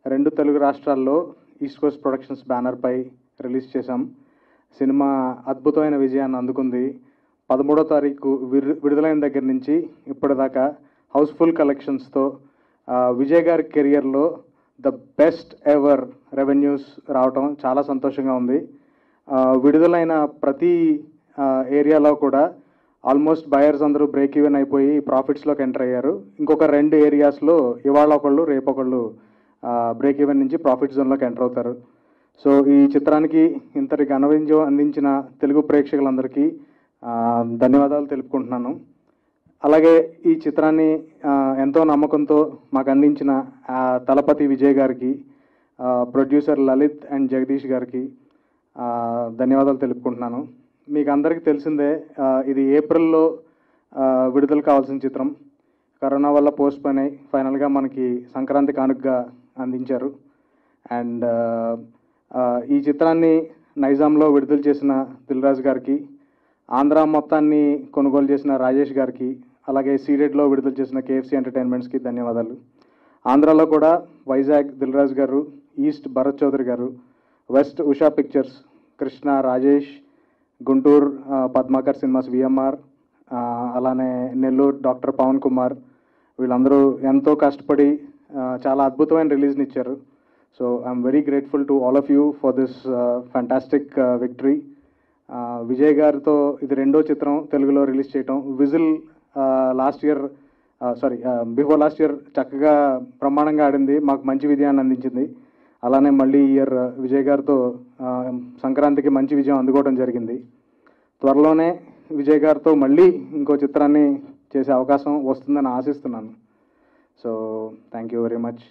రెండు తెలుగు రాష్ట్రాల్లో East Coast Productions బ్యానర్పై రిలీజ్ చేశాం సినిమా అద్భుతమైన విజయాన్ని అందుకుంది పదమూడో తారీఖు విడు- విడుదలైన దగ్గర నుంచి ఇప్పటిదాకా హౌస్ఫుల్ కలెక్షన్స్తో విజయ్ గారి కెరియర్లో ద బెస్ట్ ఎవర్ రెవెన్యూస్ రావటం చాలా సంతోషంగా ఉంది ఆ, విడుదలైన ప్రతి ఆ, ఏరియాలో కూడా ఆల్మోస్ట్ బయర్స్ అందరూ బ్రేక్ ఈవెన్ అయిపోయి ప్రాఫిట్స్లోకి ఎంటర్ అయ్యారు ఇంకొక రెండు ఏరియాస్లో ఇవాళ ఒకళ్ళు రేపు ఒకళ్ళు బ్రేక్ ఈవెన్ నుంచి ప్రాఫిట్ జోన్లోకి ఎంటర్ అవుతారు సో ఈ చిత్రానికి ఇంతటి ఘన విజయం అందించిన తెలుగు ప్రేక్షకులందరికీ ఆ, ధన్యవాదాలు తెలుపుకుంటున్నాను అలాగే ఈ చిత్రాన్ని ఆ, ఎంతో నమ్మకంతో మాకు అందించిన ఆ, తలపతి విజయ్ గారికి ఆ, ప్రొడ్యూసర్ లలిత్ అండ్ జగదీష్ గారికి ఆ, ధన్యవాదాలు తెలుపుకుంటున్నాను మీకు అందరికీ తెలిసిందే ఆ, ఇది ఏప్రిల్లో ఆ, విడుదల కావాల్సిన చిత్రం కరోనా వల్ల పోస్ట్ పోయిన్ అయి ఫైనల్గా మనకి సంక్రాంతి కానుకగా అందించారు అండ్ ఈ చిత్రాన్ని నైజాంలో విడుదల చేసిన దిల్రాజ్ గారికి ఆంధ్ర మొత్తాన్ని కొనుగోలు చేసిన రాజేష్ గారికి అలాగే సీడెడ్లో విడుదల చేసిన కేఎఫ్సి ఎంటర్టైన్మెంట్స్కి ధన్యవాదాలు ఆంధ్రాలో కూడా వైజాగ్ దిల్రాజ్ గారు ఈస్ట్ భరత్ చౌదరి గారు వెస్ట్ ఉషా పిక్చర్స్ కృష్ణ రాజేష్ గుంటూరు ఆ, పద్మాకర్ సినిమాస్ విఎంఆర్ అలానే నెల్లూరు డాక్టర్ పవన్ కుమార్ వీళ్ళందరూ ఎంతో కష్టపడి ఆ, చాలా అద్భుతమైన రిలీజ్ని ఇచ్చారు so I'm very grateful to all of you for this fantastic victory Vijay గారితో ఇది రెండో చిత్రం తెలుగులో రిలీజ్ చేయటం Whistle last year sorry before last year చక్కగా బ్రహ్మాండంగా ఆడింది మాకు మంచి విజయాన్ని అందించింది అలానే మళ్ళీ ఈ ఇయర్ విజయ్ గారితో ఆ, సంక్రాంతికి మంచి విజయం అందుకోవడం జరిగింది త్వరలోనే విజయ్ గారితో మళ్ళీ ఇంకో చిత్రాన్ని చేసే అవకాశం వస్తుందని ఆశిస్తున్నాను so thank you very much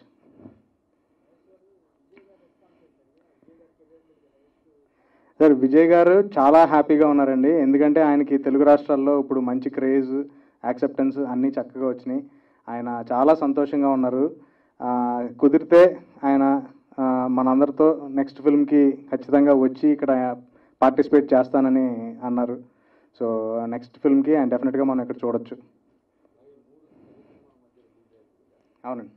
sir Vijay గారు చాలా హ్యాపీగా ఉన్నారండి ఎందుకంటే ఆయనకి తెలుగు రాష్ట్రాల్లో ఇప్పుడు మంచి క్రేజ్ యాక్సెప్టెన్స్ అన్నీ చక్కగా వచ్చినాయి ఆయన చాలా సంతోషంగా ఉన్నారు ఆ, కుదిరితే ఆయన ఆ, మనందరితో నెక్స్ట్ ఫిల్మ్కి ఖచ్చితంగా వచ్చి ఇక్కడ పార్టిసిపేట్ చేస్తానని అన్నారు సో నెక్స్ట్ ఫిల్మ్కి ఆయన డెఫినెట్గా మనం ఇక్కడ చూడొచ్చు అవునండి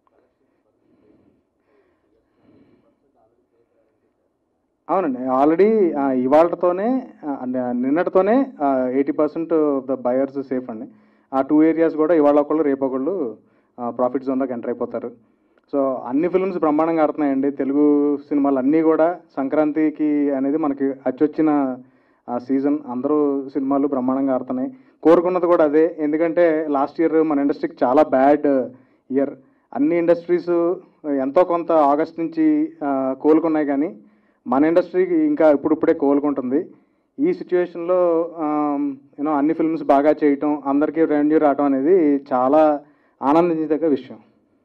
అవునండి ఆల్రెడీ ఇవాళతోనే నిన్నటితోనే eighty percent of the buyers safe అండి ఆ టూ ఏరియాస్ కూడా ఇవాళ ఒకళ్ళు రేపు ఒకళ్ళు ప్రాఫిట్ జోన్లోకి ఎంటర్ అయిపోతారు సో అన్ని ఫిల్మ్స్ బ్రహ్మాండంగా ఆడుతున్నాయండి తెలుగు సినిమాలు అన్నీ కూడా సంక్రాంతికి అనేది మనకి అచ్చొచ్చిన సీజన్ అందరూ సినిమాలు బ్రహ్మాండంగా ఆడుతున్నాయి కోరుకున్నది కూడా అదే ఎందుకంటే లాస్ట్ ఇయర్ మన ఇండస్ట్రీకి చాలా బ్యాడ్ ఇయర్ అన్ని ఇండస్ట్రీస్ ఎంతో కొంత ఆగస్ట్ నుంచి ఆ, కోలుకున్నాయి కానీ మన ఇండస్ట్రీకి ఇంకా ఇప్పుడిప్పుడే కోలుకుంటుంది ఈ సిచ్యువేషన్లో యూనో అన్ని ఫిల్మ్స్ బాగా చేయటం అందరికీ రెవెన్యూ రావటం అనేది చాలా ఆనందించదగ్గ విషయం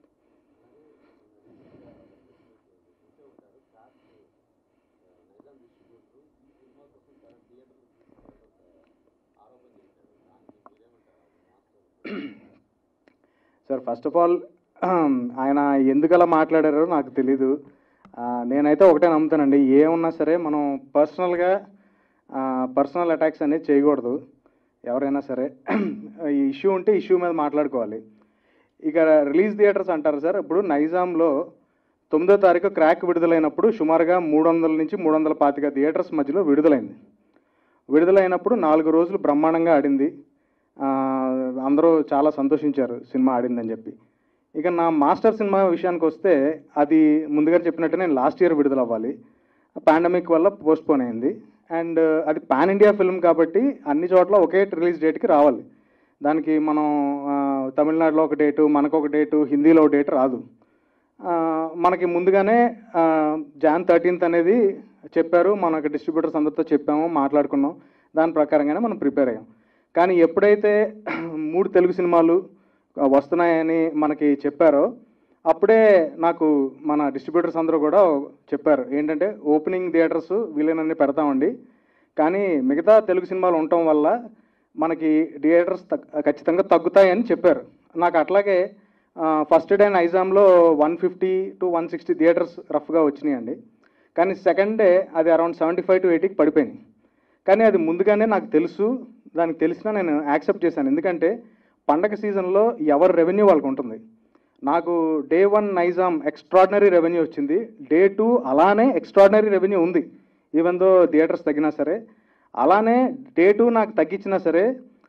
సార్ ఫస్ట్ ఆఫ్ ఆల్ ఆయన ఎందుకు అలా మాట్లాడారో నాకు తెలీదు ఆ, నేనైతే ఒకటే నమ్ముతానండి ఏమున్నా సరే మనం పర్సనల్గా పర్సనల్ అటాక్స్ అనేది చేయకూడదు ఎవరైనా సరే ఈ ఇష్యూ ఉంటే ఇష్యూ మీద మాట్లాడుకోవాలి ఇక రిలీజ్ థియేటర్స్ అంటారు సార్ ఇప్పుడు నైజాంలో తొమ్మిదో తారీఖు క్రాక్ విడుదలైనప్పుడు సుమారుగా మూడు వందల నుంచి మూడు వందల పాతిక థియేటర్స్ మధ్యలో విడుదలైంది విడుదలైనప్పుడు నాలుగు రోజులు బ్రహ్మాండంగా ఆడింది ఆ, అందరూ చాలా సంతోషించారు సినిమా ఆడిందని చెప్పి ఇక నా మాస్టర్ సినిమా విషయానికి వస్తే అది ముందుగా చెప్పినట్టు నేను లాస్ట్ ఇయర్ విడుదల అవ్వాలి పాండమిక్ వల్ల పోస్ట్ పోన్ అయింది అండ్ అది పాన్ ఇండియా ఫిల్మ్ కాబట్టి అన్ని చోట్ల ఒకే రిలీజ్ డేట్కి రావాలి దానికి మనం ఆ, తమిళనాడులో ఒక డేటు మనకు ఒక డేటు హిందీలో ఒక డేట్ రాదు ఆ, మనకి ముందుగానే ఆ, జాన్ థర్టీన్త్ అనేది చెప్పారు మనకి డిస్ట్రిబ్యూటర్స్ అందరితో చెప్పాము మాట్లాడుకున్నాం దాని ప్రకారంగానే మనం ప్రిపేర్ అయ్యాం కానీ ఎప్పుడైతే మూడు తెలుగు సినిమాలు వస్తున్నాయని మనకి చెప్పారో అప్పుడే నాకు మన డిస్ట్రిబ్యూటర్స్ అందరూ కూడా చెప్పారు ఏంటంటే ఓపెనింగ్ థియేటర్స్ వీలైనన్ని పెడతామండి కానీ మిగతా తెలుగు సినిమాలు ఉండటం వల్ల మనకి థియేటర్స్ తగ్- ఖచ్చితంగా తగ్గుతాయని చెప్పారు నాకు అట్లాగే ఫస్ట్ డే నైజాంలో one fifty to one sixty theatres రఫ్గా వచ్చినాయండి కానీ సెకండ్ డే అది అరౌండ్ సెవెంటీ ఫైవ్ టు ఎయిటీకి పడిపోయింది కానీ అది ముందుగానే నాకు తెలుసు దానికి తెలిసినా నేను యాక్సెప్ట్ చేశాను ఎందుకంటే పండగ సీజన్లో ఎవరి రెవెన్యూ వాళ్ళకు ఉంటుంది నాకు day one Nizam extraordinary revenue వచ్చింది డే టూ అలానే ఎక్స్ట్రాడినరీ రెవెన్యూ ఉంది ఈవెన్ దో థియేటర్స్ తగ్గినా సరే అలానే డే టూ నాకు తగ్గించినా సరే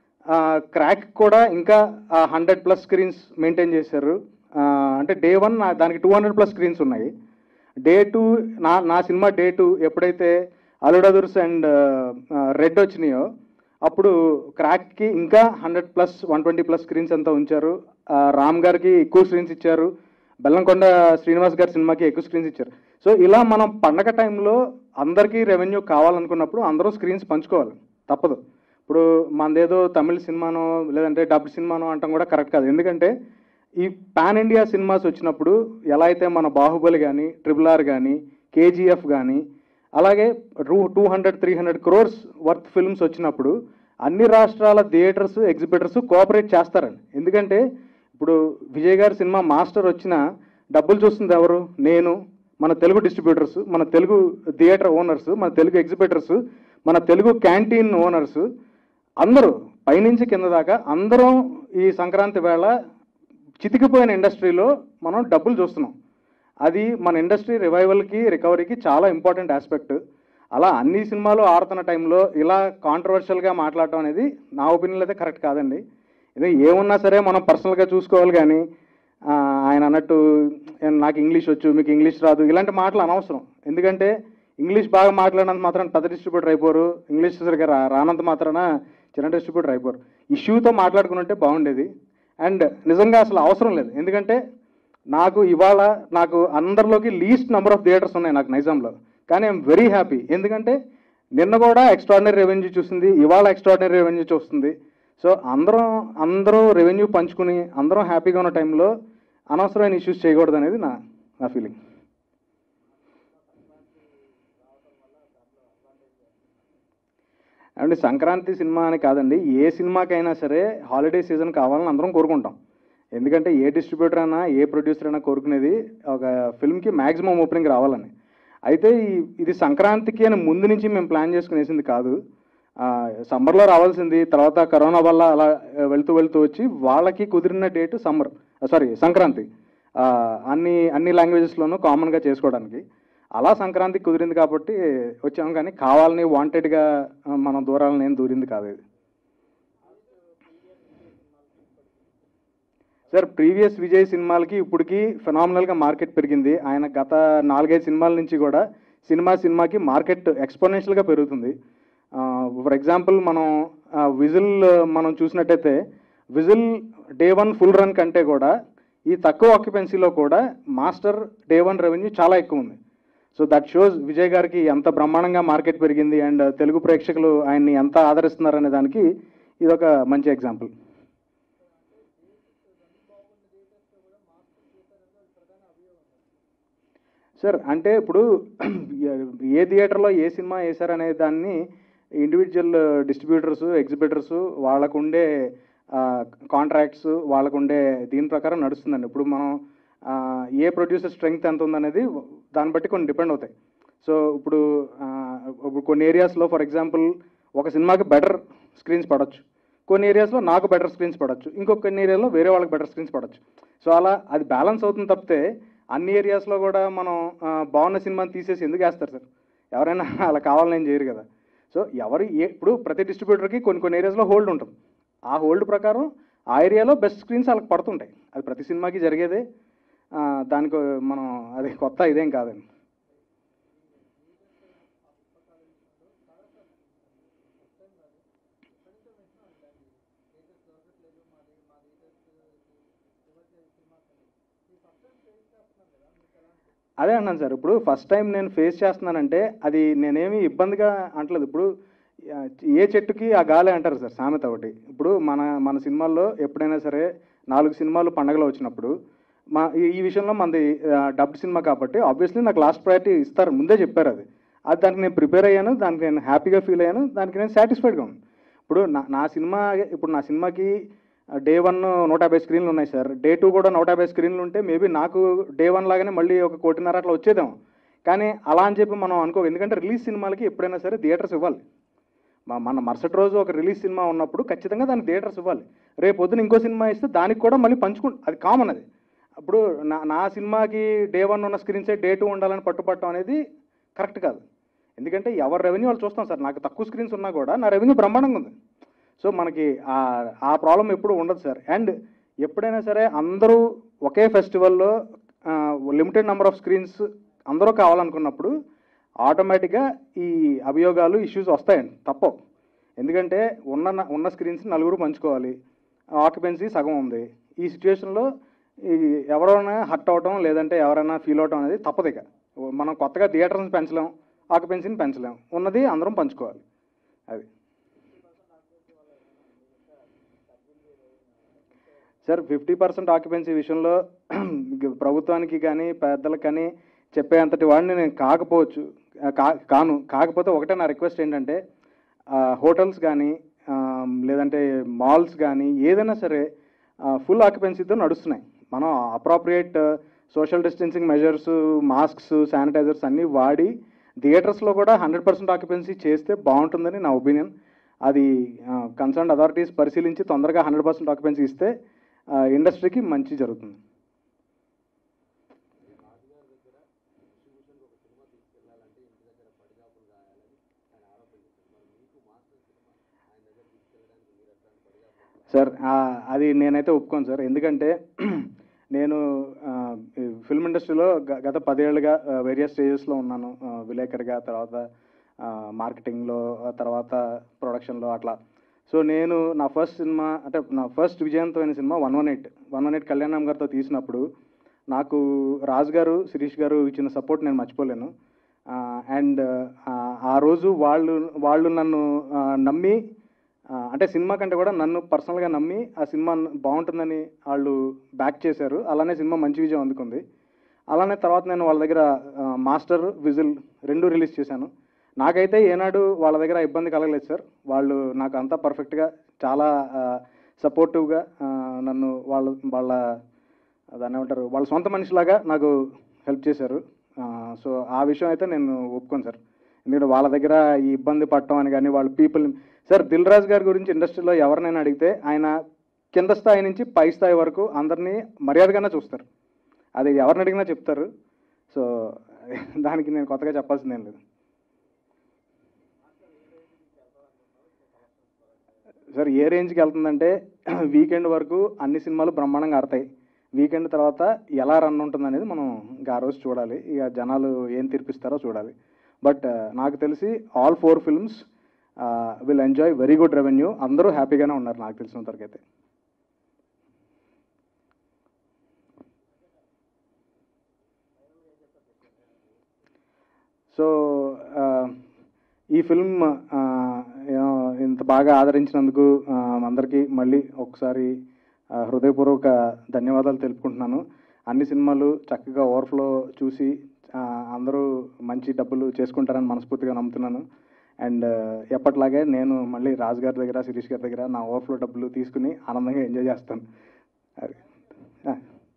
క్రాక్ కూడా ఇంకా హండ్రెడ్ ప్లస్ స్క్రీన్స్ మెయింటైన్ చేశారు ఆ, అంటే డే వన్ దానికి టూ హండ్రెడ్ ప్లస్ స్క్రీన్స్ ఉన్నాయి డే టూ నా నా సినిమా డే టూ ఎప్పుడైతే అలుడదుర్స్ అండ్ రెడ్ వచ్చినాయో అప్పుడు క్రాక్కి ఇంకా hundred plus one twenty plus screens అంతా ఉంచారు ఆ, రామ్ గారికి ఎక్కువ స్క్రీన్స్ ఇచ్చారు బెల్లంకొండ శ్రీనివాస్ గారి సినిమాకి ఎక్కువ స్క్రీన్స్ ఇచ్చారు సో ఇలా మనం పండగ టైంలో అందరికీ రెవెన్యూ కావాలనుకున్నప్పుడు అందరూ స్క్రీన్స్ పంచుకోవాలి తప్పదు ఇప్పుడు మనదేదో తమిళ సినిమానో లేదంటే డబ్ సినిమానో అంటాం కూడా కరెక్ట్ కాదు ఎందుకంటే ఈ పాన్ ఇండియా సినిమాస్ వచ్చినప్పుడు ఎలా అయితే మన బాహుబలి కానీ ట్రిపుల్ ఆర్ కానీ కేజీఎఫ్ కానీ అలాగే two two hundred three hundred crores worth films వచ్చినప్పుడు అన్ని రాష్ట్రాల థియేటర్స్ ఎగ్జిబిటర్స్ కోఆపరేట్ చేస్తారండి ఎందుకంటే ఇప్పుడు విజయ్ గారి సినిమా మాస్టర్ వచ్చిన డబ్బులు చూస్తుంది ఎవరు నేను మన తెలుగు డిస్ట్రిబ్యూటర్స్ మన తెలుగు థియేటర్ ఓనర్స్ మన తెలుగు ఎగ్జిబిటర్స్ మన తెలుగు క్యాంటీన్ ఓనర్స్ అందరూ పైనుంచి కింద దాకా అందరం ఈ సంక్రాంతి వేళ చితికిపోయిన ఇండస్ట్రీలో మనం డబ్బులు చూస్తున్నాం అది మన ఇండస్ట్రీ రివైవల్కి రికవరీకి చాలా ఇంపార్టెంట్ ఆస్పెక్ట్ అలా అన్ని సినిమాలు ఆడుతున్న టైంలో ఇలా కాంట్రవర్షియల్గా మాట్లాడటం అనేది నా ఒపీనియన్ అయితే కరెక్ట్ కాదండి ఇది ఏమున్నా సరే మనం పర్సనల్గా చూసుకోవాలి కానీ ఆ, ఆయన అన్నట్టు "ఏ, నాకు ఇంగ్లీష్ వచ్చు మీకు ఇంగ్లీష్ రాదు ఇలాంటి మాటలు అనవసరం ఎందుకంటే ఇంగ్లీష్ బాగా మాట్లాడినంత మాత్రం పెద్ద డిస్ట్రిబ్యూటర్ అయిపోరు ఇంగ్లీష్ సరిగ్గా రా రానంత మాత్రాన చిన్న డిస్ట్రిబ్యూటర్ అయిపోరు ఇష్యూతో మాట్లాడుకుని బాగుండేది అండ్ నిజంగా అసలు అవసరం లేదు ఎందుకంటే నాకు ఇవాళ నాకు అందరిలోకి లీస్ట్ నెంబర్ ఆఫ్ థియేటర్స్ ఉన్నాయి నాకు నైజాంలో కానీ ఐఎమ్ వెరీ హ్యాపీ ఎందుకంటే నిన్న కూడా ఎక్స్ట్రాడినరీ రెవెన్యూ చూసింది ఇవాళ ఎక్స్ట్రాడినరీ రెవెన్యూ చూస్తుంది సో అందరం అందరూ రెవెన్యూ పంచుకుని అందరం హ్యాపీగా ఉన్న టైంలో అనవసరమైన ఇష్యూస్ చేయకూడదు అనేది నా నా ఫీలింగ్ అండి సంక్రాంతి సినిమా అని కాదండి ఏ సినిమాకైనా సరే హాలిడే సీజన్ కావాలని అందరం కోరుకుంటాం ఎందుకంటే ఏ డిస్ట్రిబ్యూటర్ అయినా ఏ ప్రొడ్యూసర్ అయినా కోరుకునేది ఒక ఫిల్మ్కి మ్యాక్సిమం ఓపెనింగ్ రావాలని అయితే ఈ- ఇది సంక్రాంతికి అని ముందు నుంచి మేము ప్లాన్ చేసుకునేసింది కాదు సమ్మర్లో రావాల్సింది తర్వాత కరోనా వల్ల అలా ఆ, వెళ్తూ వెళ్తూ వచ్చి వాళ్ళకి కుదిరిన డేట్ సమ్మర్ సారీ సంక్రాంతి ఆ, అన్ని అన్ని లాంగ్వేజెస్లోనూ కామన్గా చేసుకోవడానికి అలా సంక్రాంతికి కుదిరింది కాబట్టి వచ్చాము కానీ కావాలని వాంటెడ్గా మనం దూరాలని ఏం దూరింది కాదు ఇది సార్ ప్రీవియస్ విజయ్ సినిమాలకి ఇప్పటికి ఫెనామినల్గా మార్కెట్ పెరిగింది ఆయన గత నాలుగైదు సినిమాల నుంచి కూడా సినిమా సినిమాకి మార్కెట్ ఎక్స్పోనెన్షియల్గా పెరుగుతుంది ఫర్ ఎగ్జాంపుల్ మనం విజిల్ మనం చూసినట్టయితే Whistle day one full run కంటే కూడా ఈ తక్కువ ఆక్యుపెన్సీలో కూడా మాస్టర్ డే వన్ రెవెన్యూ చాలా ఎక్కువ ఉంది సో దట్ షోస్ విజయ్ గారికి ఎంత బ్రహ్మాండంగా మార్కెట్ పెరిగింది అండ్ తెలుగు ప్రేక్షకులు ఆయన్ని ఎంత ఆదరిస్తున్నారనే దానికి ఇది ఒక మంచి ఎగ్జాంపుల్ సార్ అంటే ఇప్పుడు ఏ థియేటర్లో ఏ సినిమా వేశారనే దాన్ని ఇండివిజువల్ డిస్ట్రిబ్యూటర్స్ ఎగ్జిబిటర్స్ వాళ్ళకుండే కాంట్రాక్ట్స్ వాళ్ళకుండే దీని ప్రకారం నడుస్తుందండి ఇప్పుడు మనం ఆ, ఏ ప్రొడ్యూసర్ స్ట్రెంగ్త్ ఎంత ఉందనేది దాన్ని బట్టి కొన్ని డిపెండ్ అవుతాయి సో ఇప్పుడు ఆ, ఇప్పుడు కొన్ని ఏరియాస్లో ఫర్ ఎగ్జాంపుల్ ఒక సినిమాకి బెటర్ స్క్రీన్స్ పడవచ్చు కొన్ని ఏరియాస్లో నాకు బెటర్ స్క్రీన్స్ పడవచ్చు ఇంకొక కొన్ని ఏరియాలో వేరే వాళ్ళకి బెటర్ స్క్రీన్స్ పడవచ్చు సో అలా అది బ్యాలెన్స్ అవుతుంది తప్పితే అన్ని ఏరియాస్లో కూడా మనం ఆ, బాగున్న సినిమాని తీసేసి ఎందుకు వేస్తారు సార్ ఎవరైనా అలా కావాలని ఏం చేయరు కదా సో ఎవరు ఏ ఇప్పుడు ప్రతి డిస్ట్రిబ్యూటర్కి కొన్ని కొన్ని ఏరియాస్లో హోల్డ్ ఉంటుంది ఆ హోల్డ్ ప్రకారం ఆ ఏరియాలో బెస్ట్ స్క్రీన్స్ వాళ్ళకి పడుతుంటాయి అది ప్రతి సినిమాకి జరిగేదే ఆ, దానికి మనం అది కొత్త ఇదేం కాదండి అదే అన్నాను సార్ ఇప్పుడు ఫస్ట్ టైం నేను ఫేస్ చేస్తున్నానంటే అది నేనేమి ఇబ్బందిగా అంటలేదు ఇప్పుడు ఆ, ఏ చెట్టుకి ఆ గాలి అంటారు సార్ సామెత ఒకటి ఇప్పుడు మన మన సినిమాల్లో ఎప్పుడైనా సరే నాలుగు సినిమాలు పండగలో వచ్చినప్పుడు మా ఈ ఈ విషయంలో మనది డబ్డ్ సినిమా కాబట్టి ఆబ్వియస్లీ నాకు లాస్ట్ ప్రయారిటీ ఇస్తారు ముందే చెప్పారు అది అది దానికి నేను ప్రిపేర్ అయ్యాను దానికి నేను హ్యాపీగా ఫీల్ అయ్యాను దానికి నేను సాటిస్ఫైడ్గా ఉన్నాను ఇప్పుడు నా నా సినిమా ఇప్పుడు నా సినిమాకి డే వన్ నూట యాభై స్క్రీన్లు ఉన్నాయి సార్ డే టూ కూడా నూట యాభై స్క్రీన్లు ఉంటే మేబీ నాకు డే వన్ లాగానే మళ్ళీ ఒక కోటిన్నర అట్లా వచ్చేదేమో కానీ అలా అని చెప్పి మనం అనుకో ఎందుకంటే రిలీజ్ సినిమాలకి ఎప్పుడైనా సరే థియేటర్స్ ఇవ్వాలి మ- మన మరుసటి రోజు ఒక రిలీజ్ సినిమా ఉన్నప్పుడు ఖచ్చితంగా దానికి థియేటర్స్ ఇవ్వాలి రేపు పొద్దున ఇంకో సినిమా ఇస్తే దానికి కూడా మళ్ళీ పంచుకు అది కామన్ అది ఇప్పుడు నా నా సినిమాకి డే వన్ ఉన్న స్క్రీన్సే డే టూ ఉండాలని పట్టుపట్టడం అనేది కరెక్ట్ కాదు ఎందుకంటే ఎవరి రెవెన్యూ వాళ్ళు చూస్తాం సార్ నాకు తక్కువ స్క్రీన్స్ ఉన్నా కూడా నా రెవెన్యూ బ్రహ్మాండంగా ఉంది సో మనకి ఆ- ఆ ప్రాబ్లం ఎప్పుడు ఉండదు సార్ అండ్ ఎప్పుడైనా సరే అందరూ ఒకే ఫెస్టివల్లో లిమిటెడ్ నెంబర్ ఆఫ్ స్క్రీన్స్ అందరూ కావాలనుకున్నప్పుడు ఆటోమేటిక్గా ఈ అభియోగాలు ఇష్యూస్ వస్తాయండి తప్పవు ఎందుకంటే ఉన్న ఉన్న స్క్రీన్స్ నలుగురు పంచుకోవాలి ఆక్యుపెన్సీ సగం ఉంది ఈ సిచ్యువేషన్లో ఈ ఎవరైనా హర్ట్ అవటం లేదంటే ఎవరైనా ఫీల్ అవటం అనేది తప్పదు ఇక మనం కొత్తగా థియేటర్ని పెంచలేం ఆక్యుపెన్సీని పెంచలేం ఉన్నది అందరం పంచుకోవాలి అది సార్ ఫిఫ్టీ పర్సెంట్ ఆక్యుపెన్సీ విషయంలో ప్రభుత్వానికి కానీ పెద్దలకు కానీ చెప్పేంతటి వాడిని నేను కాకపోవచ్చు ఆ, కా కాను కాకపోతే ఒకటే నా రిక్వెస్ట్ ఏంటంటే హోటల్స్ కానీ ఆ, లేదంటే మాల్స్ కానీ ఏదైనా సరే ఫుల్ ఆక్యుపెన్సీతో నడుస్తున్నాయి మనం appropriate social distancing measures masks sanitisers అన్నీ వాడి థియేటర్స్లో కూడా హండ్రెడ్ పర్సెంట్ ఆక్యుపెన్సీ చేస్తే బాగుంటుందని నా ఒపీనియన్ అది కన్సర్న్ అథారిటీస్ పరిశీలించి తొందరగా హండ్రెడ్ పర్సెంట్ ఆక్యుపెన్సీ ఇస్తే ఇండస్ట్రీకి మంచి జరుగుతుంది సార్ ఆ, అది నేనైతే ఒప్పుకోను సార్ ఎందుకంటే నేను ఆ, ఈ ఫిల్మ్ ఇండస్ట్రీలో గ- గత పదేళ్ళుగా వేరియస్ స్టేజెస్లో ఉన్నాను ఆ, విలేకరిగా తర్వాత ఆ, మార్కెటింగ్లో ఆ తర్వాత ప్రొడక్షన్లో అట్లా సో నేను నా ఫస్ట్ సినిమా అంటే నా ఫస్ట్ విజయవంతమైన సినిమా one one eight one one eight Kalyanam గారితో తీసినప్పుడు నాకు రాజు గారు శిరీష్ గారు ఇచ్చిన సపోర్ట్ నేను మర్చిపోలేను అండ్ ఆ రోజు వాళ్ళు వాళ్ళు నన్ను ఆ, నమ్మి ఆ, అంటే సినిమా కంటే కూడా నన్ను పర్సనల్గా నమ్మి ఆ సినిమా బాగుంటుందని వాళ్ళు బ్యాక్ చేశారు అలానే సినిమా మంచి విజయం అందుకుంది అలానే తర్వాత నేను వాళ్ళ దగ్గర ఆ, మాస్టర్ విజిల్ రెండు రిలీజ్ చేశాను నాకైతే ఏనాడు వాళ్ళ దగ్గర ఇబ్బంది కలగలేదు సార్ వాళ్ళు నాకు అంతా పర్ఫెక్ట్గా చాలా సపోర్టివ్గా నన్ను వాళ్ళ వాళ్ళ దాన్ని ఏమంటారు వాళ్ళ సొంత మనిషిలాగా నాకు హెల్ప్ చేశారు సో ఆ విషయం అయితే నేను ఒప్పుకోను సార్ ఎందుకంటే వాళ్ళ దగ్గర ఈ ఇబ్బంది పడటం అని కానీ వాళ్ళ పీపుల్ సార్ దిల్ రాజు గారి గురించి ఇండస్ట్రీలో ఎవరినైనా అడిగితే ఆయన కింద స్థాయి నుంచి పై స్థాయి వరకు అందరినీ మర్యాదగానే చూస్తారు అది ఎవరిని అడిగినా చెప్తారు సో దానికి నేను కొత్తగా చెప్పాల్సిందేం లేదు సార్ ఏ రేంజ్కి వెళ్తుందంటే వీకెండ్ వరకు అన్ని సినిమాలు బ్రహ్మాండంగా ఆడతాయి వీకెండ్ తర్వాత ఎలా రన్ ఉంటుంది అనేది మనం ఇంకా ఆ రోజు చూడాలి ఇక జనాలు ఏం తీర్పిస్తారో చూడాలి బట్ నాకు తెలిసి all four films will enjoy very good revenue అందరూ హ్యాపీగానే ఉన్నారు నాకు తెలిసినంత వరకు అయితే సో ఆ, ఈ ఫిల్మ్ ఆ, ఏమో ఇంత బాగా ఆదరించినందుకు ఆ, అందరికీ మళ్ళీ ఒకసారి ఆ, హృదయపూర్వక ధన్యవాదాలు తెలుపుకుంటున్నాను అన్ని సినిమాలు చక్కగా ఓవర్ఫ్లో చూసి ఆ, అందరూ మంచి డబ్బులు చేసుకుంటారని మనస్ఫూర్తిగా నమ్ముతున్నాను అండ్ ఎప్పట్లాగే నేను మళ్ళీ రాజు గారి దగ్గర శిరీష్ గారి దగ్గర నా ఓవర్ఫ్లో డబ్బులు తీసుకుని ఆనందంగా ఎంజాయ్ చేస్తాను అది ఆ.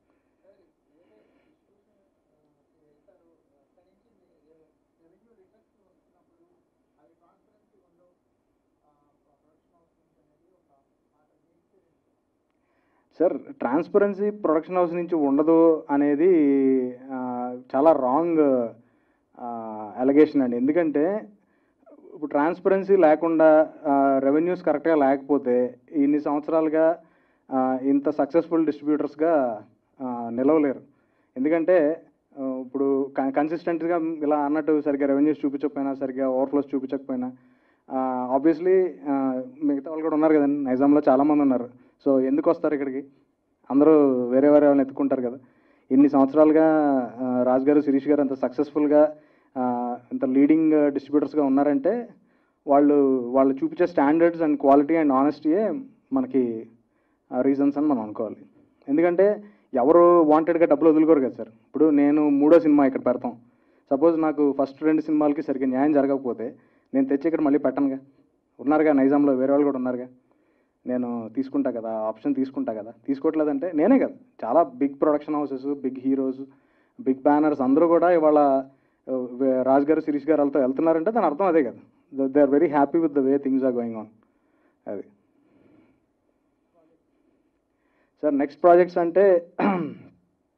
సార్ ట్రాన్స్పరెన్సీ ప్రొడక్షన్ హౌస్ నుంచి ఉండదు అనేది ఆ, చాలా రాంగ్ అలిగేషన్ అండి ఎందుకంటే ఇప్పుడు ట్రాన్స్పరెన్సీ లేకుండా రెవెన్యూస్ కరెక్ట్గా లేకపోతే ఇన్ని సంవత్సరాలుగా ఆ, ఇంత సక్సెస్ఫుల్ డిస్ట్రిబ్యూటర్స్గా నిలవలేరు ఎందుకంటే ఆ, ఇప్పుడు కన్సిస్టెంట్గా ఇలా అన్నట్టు సరిగ్గా రెవెన్యూస్ చూపించకపోయినా సరిగ్గా ఓవర్ఫ్లోస్ చూపించకపోయినా ఆబ్వియస్లీ మిగతా వాళ్ళు కూడా ఉన్నారు కదండి నైజాంలో చాలామంది ఉన్నారు సో ఎందుకు వస్తారు ఇక్కడికి అందరూ వేరే వేరే వాళ్ళని ఎత్తుకుంటారు కదా ఇన్ని సంవత్సరాలుగా ఆ, రాజ్ గారు శిరీష్ గారు అంత సక్సెస్ఫుల్గా ఇంత లీడింగ్ డిస్ట్రిబ్యూటర్స్గా ఉన్నారంటే వాళ్ళు వాళ్ళు చూపించే స్టాండర్డ్స్ అండ్ క్వాలిటీ అండ్ ఆనెస్టీయే మనకి రీజన్స్ అని మనం అనుకోవాలి ఎందుకంటే ఎవరు వాంటెడ్గా డబ్బులు వదులుకోరు కదా సార్ ఇప్పుడు నేను మూడో సినిమా ఇక్కడ పెడతాం సపోజ్ నాకు ఫస్ట్ రెండు సినిమాలకి సరిగ్గా న్యాయం జరగకపోతే నేను తెచ్చి ఇక్కడ మళ్ళీ పెట్టనుగా ఉన్నారుగా నైజాంలో వేరే వాళ్ళు కూడా ఉన్నారుగా నేను తీసుకుంటా కదా ఆప్షన్ తీసుకుంటా కదా తీసుకోవట్లేదంటే నేనే కదా చాలా big production houses big heroes big banners అందరూ కూడా ఇవాళ ఆ, వే- రాజ్ గారు శిరీష్ గారు వాళ్ళతో వెళ్తున్నారంటే దాని అర్థం అదే కదా they are very happy with the way things are going on అది సార్ నెక్స్ట్ ప్రాజెక్ట్స్ అంటే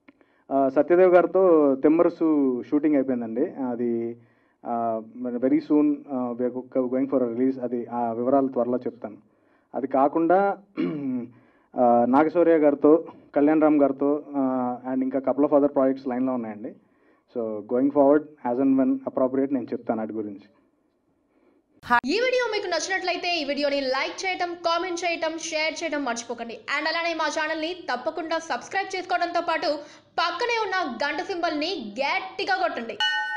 ఆ, సత్యదేవ్ గారితో తెమ్మరుసు షూటింగ్ అయిపోయిందండి అది very soon going for release అది ఆ వివరాలు త్వరలో చెప్తాను అది కాకుండా ఆ, నాగశౌర్య గారితో కళ్యాణ్ రామ్ గారితో అండ్ ఇంకా కపుల్ ఆఫ్ అదర్ ప్రాజెక్ట్స్ లైన్లో ఉన్నాయండి so going forward as and when appropriate నేను చెప్తాను వాటి గురించి ఈ వీడియో మీకు నచ్చినట్లయితే ఈ వీడియోని లైక్ చేయటం కామెంట్ చేయటం షేర్ చేయడం మర్చిపోకండి అండ్ అలానే మా ఛానల్ని తప్పకుండా సబ్స్క్రైబ్ చేసుకోవడంతో పాటు పక్కనే ఉన్న గంట సింబల్ని గట్టిగా కొట్టండి